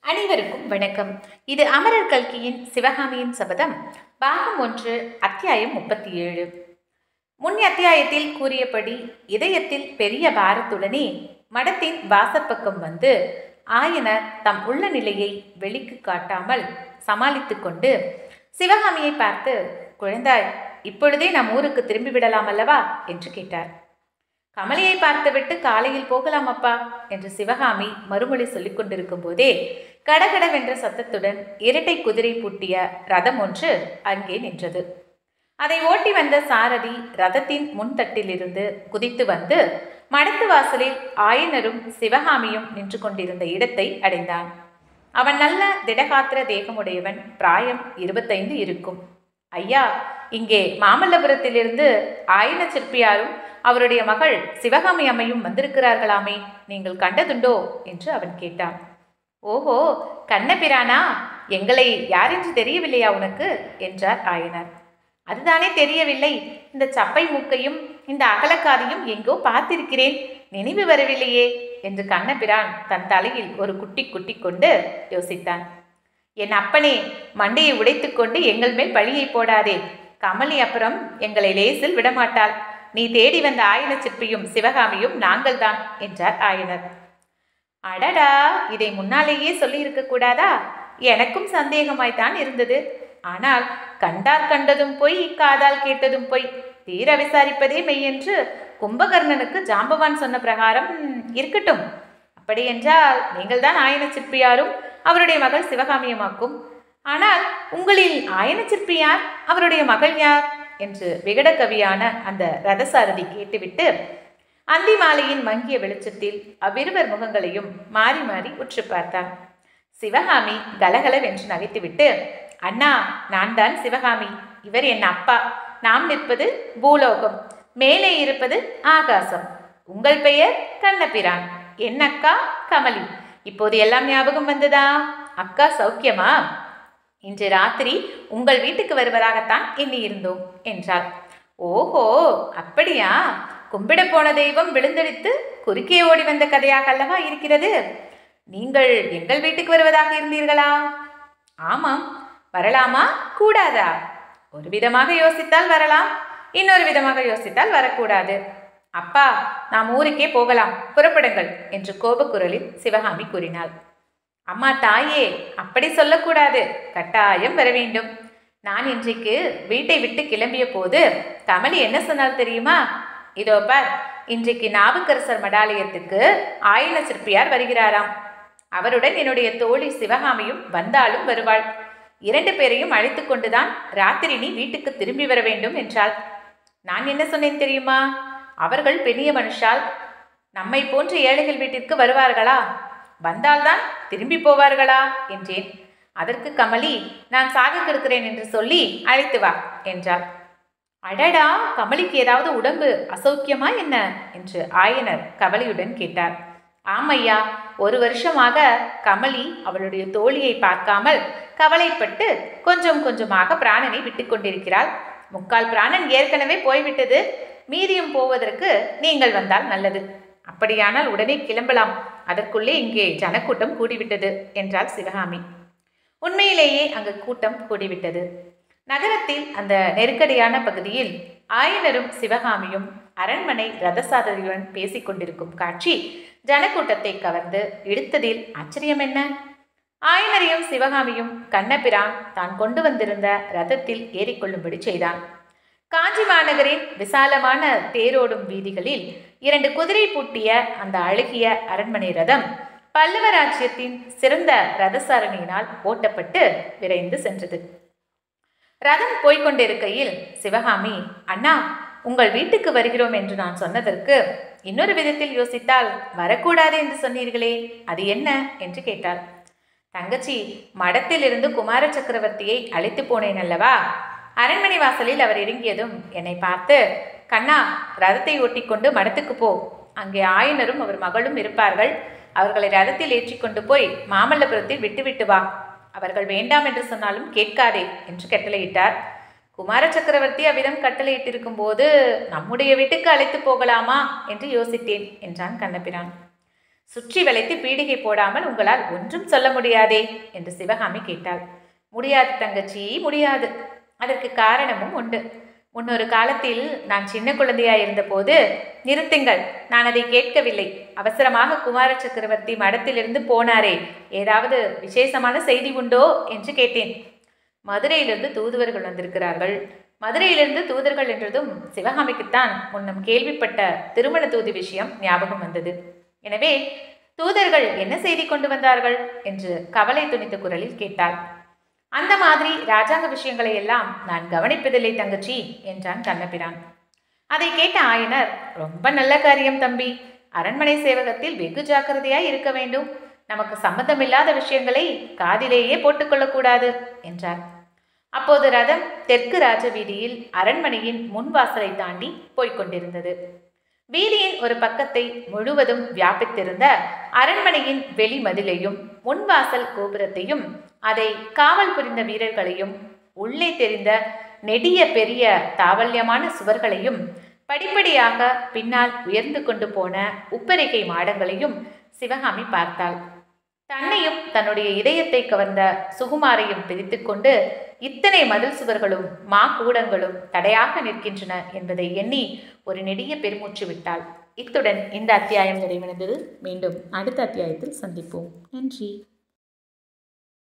அனைவருக்கும் வணக்கம் இது அமரர் கல்கியின் சிவகாமியின் சபதம் பாகம் ஒன்று அத்தியாயம் முப்பத்தி ஏழு முன் அத்தியாயத்தில் கூறியபடி இதயத்தில் பெரிய பாரத்துடனே மடத்தின் வாசற்பக்கம் வந்து ஆயனர் தம் உள்ள நிலையை வெளிக்கு காட்டாமல் சமாளித்து கொண்டு சிவகாமியை பார்த்து குழந்தாய் இப்பொழுதே நம் ஊருக்கு திரும்பி விடலாம் அல்லவா என்று கேட்டார் கமலியை பார்த்துவிட்டு காலையில் போகலாம் அப்பா என்று சிவகாமி மறுமொழி சொல்லிக் கொண்டிருக்கும் போதே கடகடவென்ற சத்தத்துடன் இரட்டை குதிரை பூட்டிய ரதம் ஒன்று அங்கே நின்றது அதை ஓட்டி வந்த சாரதி ரதத்தின் முன்தட்டிலிருந்து குதித்து வந்து மடத்து வாசலில் ஆயனரும் சிவகாமியும் நின்று கொண்டிருந்த இடத்தை அடைந்தான் அவன் நல்ல திடகாத்திர தேகமுடையவன் பிராயம் இருபத்தைந்து இருக்கும் ஐயா இங்கே மாமல்லபுரத்திலிருந்து ஆயன சிற்பியாரும் அவருடைய மகள் சிவகாமி அம்மையும் வந்திருக்கிறார்களாமே நீங்கள் கண்டதுண்டோ என்று அவன் கேட்டான் ஓஹோ கண்ணபிரானா எங்களை யாரென்று தெரியவில்லையா உனக்கு என்றார் ஆயனர் அதுதானே தெரியவில்லை இந்த சப்பை மூக்கையும் இந்த அகலக்காதையும் எங்கோ பார்த்திருக்கிறேன் நினைவு வரவில்லையே என்று கண்ணபிரான் தன் தலையில் ஒரு குட்டி குட்டி கொண்டு யோசித்தான் என் அப்பனே மண்டையை உடைத்துக்கொண்டு எங்கள் மேல் பழியை போடாதே கமலி அப்புறம் எங்களை லேசில் விடமாட்டாள் நீ தேடி வந்த ஆயன சிற்பியும் சிவகாமியும் நாங்கள்தான் என்றார் ஆயனர் அடடா இதை முன்னாலேயே சொல்லி இருக்க கூடாதா எனக்கும் சந்தேகமாய்த்தான் இருந்தது ஆனால் கண்டார் கண்டதும் போய் காதால் கேட்டதும் போய் தீர விசாரிப்பதே மெய்யென்று கும்பகர்ணனுக்கு ஜாம்பவான் சொன்ன பிரகாரம் இருக்கட்டும் அப்படியென்றால் நீங்கள்தான் ஆயன சிற்பியாரும் அவருடைய மகள் சிவகாமியமாக்கும் ஆனால் உங்களில் ஆயன சிற்பி யார் அவருடைய மகள் யார் என்று விகடகவியான அந்த ரதசாரதி கேட்டுவிட்டு அந்தி மாலையின் மங்கிய வெளிச்சத்தில் அவ்விருவர் முகங்களையும் மாறி மாறி உற்று பார்த்தான் சிவகாமி கலகலவென்று நகைத்துவிட்டு அண்ணா நான் தான் சிவகாமி இவர் என் அப்பா நாம் நிற்பது பூலோகம் மேலே இருப்பது ஆகாசம் உங்கள் பெயர் கண்ணபிரான் என் அக்கா கமலி இப்போது எல்லாம் ஞாபகம் வந்ததா அக்கா சௌக்கியமா இன்று ராத்திரி உங்கள் வீட்டுக்கு வருவதாகத்தான் எண்ணி இருந்தோம் என்றார் ஓஹோ அப்படியா கும்பிட போன தெய்வம் விழுந்தடித்து குறுக்கே ஓடி வந்த கதையாக அல்லவா இருக்கிறது நீங்கள் எங்கள் வீட்டுக்கு வருவதாக இருந்தீர்களா ஆமாம் வரலாமா கூடாதா ஒரு விதமாக யோசித்தால் வரலாம் இன்னொரு விதமாக யோசித்தால் வரக்கூடாது அப்பா நாம் ஊருக்கே போகலாம் புறப்படுங்கள் என்று கோபக்குரலில் சிவகாமி கூறினாள் அம்மா தாயே அப்படி சொல்லக்கூடாது கட்டாயம் வர வேண்டும் நான் இன்றைக்கு வீட்டை விட்டு கிளம்பிய போது கமலி என்ன சொன்னால் தெரியுமா இதோ பார் இன்றைக்கு நாவுக்கரசர் மடாலயத்துக்கு ஆயன சிற்பியார் வருகிறாராம் அவருடன் என்னுடைய தோழி சிவகாமியும் வந்தாலும் வருவாள் இரண்டு பேரையும் அழைத்து கொண்டுதான் ராத்திரி நீ வீட்டுக்கு திரும்பி வர வேண்டும் என்றாள் நான் என்ன சொன்னேன் தெரியுமா அவர்கள் பெரிய மனுஷால் நம்மை போன்ற ஏழைகள் வீட்டிற்கு வருவார்களா வந்தால்தான் திரும்பி போவார்களா என்றேன் அதற்கு கமலி நான் சாக கிடக்கிறேன் என்று சொல்லி அழைத்து வா என்றார் அடடா கமலிக்கு ஏதாவது உடம்பு அசௌக்கியமா என்ன என்று ஆயனர் கவலையுடன் கேட்டார் ஆமையா ஒரு வருஷமாக கமலி அவளுடைய தோழியை பார்க்காமல் கவலைப்பட்டு கொஞ்சம் கொஞ்சமாக பிராணனை விட்டு கொண்டிருக்கிறாள் முக்கால் பிராணன் ஏற்கனவே போய்விட்டது மீதியும் போவதற்கு நீங்கள் வந்தால் நல்லது அப்படியானால் உடனே கிளம்பலாம் அதற்குள்ளே இங்கே ஜனக்கூட்டம் கூடிவிட்டது என்றாள் சிவகாமி உண்மையிலேயே அங்கு கூட்டம் கூடிவிட்டது நகரத்தில் அந்த நெருக்கடியான பகுதியில் ஆயனரும் சிவகாமியும் அரண்மனை ரதசாரதியுடன் பேசிக் கொண்டிருக்கும் காட்சி ஜனக்கூட்டத்தை கவர்ந்து இழுத்ததில் ஆச்சரியம் என்ன ஆயனரையும் சிவகாமியும் கண்ணபிரான் தான் கொண்டு வந்திருந்த ரதத்தில் ஏறிக்கொள்ளும்படி செய்தான் காஞ்சி மாநகரின் விசாலமான தேரோடும் வீதிகளில் இரண்டு குதிரை பூட்டிய அந்த அழகிய அரண்மனை ரதம் பல்லவ ராஜ்யத்தின் சிறந்த ரதசாரணியினால் ஓட்டப்பட்டு விரைந்து சென்றது ரதம் போய்கொண்டிருக்கையில் சிவகாமி அண்ணா உங்கள் வீட்டுக்கு வருகிறோம் என்று நான் சொன்னதற்கு இன்னொரு விதத்தில் யோசித்தால் வரக்கூடாது என்று சொன்னீர்களே அது என்ன என்று கேட்டாள் தங்கச்சி மடத்திலிருந்து குமார சக்கரவர்த்தியை அழைத்து போனேன் அல்லவா அரண்மனை வாசலில் அவர் இறங்கியதும் என்னை பார்த்து கண்ணா ரதத்தை ஒட்டிக்கொண்டு மடத்துக்கு போ அங்கே ஆயனரும் அவர் மகளும் இருப்பார்கள் அவர்களை ரதத்தில் ஏற்றிக்கொண்டு போய் மாமல்லபுரத்தில் விட்டுவிட்டு வா அவர்கள் வேண்டாம் என்று சொன்னாலும் கேட்காதே என்று கட்டளையிட்டார் குமார சக்கரவர்த்தி அவ்விதம் கட்டளையிட்டிருக்கும் போது நம்முடைய வீட்டுக்கு அழைத்து போகலாமா என்று யோசித்தேன் என்றான் கண்ணபிரான் சுற்றி வளைத்து பீடிகை போடாமல் உங்களால் ஒன்றும் சொல்ல முடியாதே என்று சிவகாமி கேட்டாள் முடியாது தங்கச்சி முடியாது அதற்கு காரணமும் உண்டு முன்னொரு காலத்தில் நான் சின்ன குழந்தையாய் இருந்தபோது நிறுத்துங்கள் நான் அதை கேட்கவில்லை அவசரமாக குமார சக்கரவர்த்தி மடத்திலிருந்து போனாரே ஏதாவது விசேஷமான செய்தி உண்டோ என்று கேட்டேன் மதுரையிலிருந்து தூதுவர்கள் வந்திருக்கிறார்கள் மதுரையிலிருந்து தூதர்கள் என்றதும் சிவகாமிக்குத்தான் முன்னம் கேள்விப்பட்ட திருமண தூது விஷயம் ஞாபகம் வந்தது எனவே தூதர்கள் என்ன செய்தி கொண்டு வந்தார்கள் என்று கவலை துணித்த குரலில் கேட்டாள் அந்த மாதிரி ராஜாங்க விஷயங்களை எல்லாம் நான் கவனிப்பதில்லை தங்கச்சி என்றான் கண்ணபிரான் அதை கேட்ட ஆயனர் ரொம்ப நல்ல காரியம் தம்பி அரண்மனை சேவகத்தில் வெகு ஜாக்கிரதையாய் இருக்க வேண்டும் நமக்கு சம்பந்தமில்லாத விஷயங்களை காதிலேயே போட்டுக்கொள்ளக்கூடாது என்றார் அப்போது ரதம் தெற்கு ராஜ வீதியில் அரண்மனையின் முன்வாசலை தாண்டி போய்க் கொண்டிருந்தது வீதியின் ஒரு பக்கத்தை முழுவதும் வியாபித்திருந்த அரண்மனையின் வெளிமதிலையும் முன்வாசல் கோபுரத்தையும் அதை காவல் புரிந்த வீரர்களையும் உள்ளே தெரிந்த நெடிய பெரிய தாவல்யமான சுவர்களையும் படிப்படியாக பின்னால் உயர்ந்து கொண்டு போன உப்பரிகை மாடங்களையும் சிவகாமி பார்த்தாள் தன்னையும் தன்னுடைய இதயத்தை கவர்ந்த சுகுமாரையும் பிரித்துக்கொண்டு இத்தனை மதில் சுவர்களும் மா கூடங்களும் தடையாக நிற்கின்றன என்பதை எண்ணி ஒரு நெடிய பெருமூச்சு விட்டாள் இத்துடன் இந்த அத்தியாயம் நிறைவடைந்தது மீண்டும் அடுத்த அத்தியாயத்தில் சந்திப்போம் நன்றி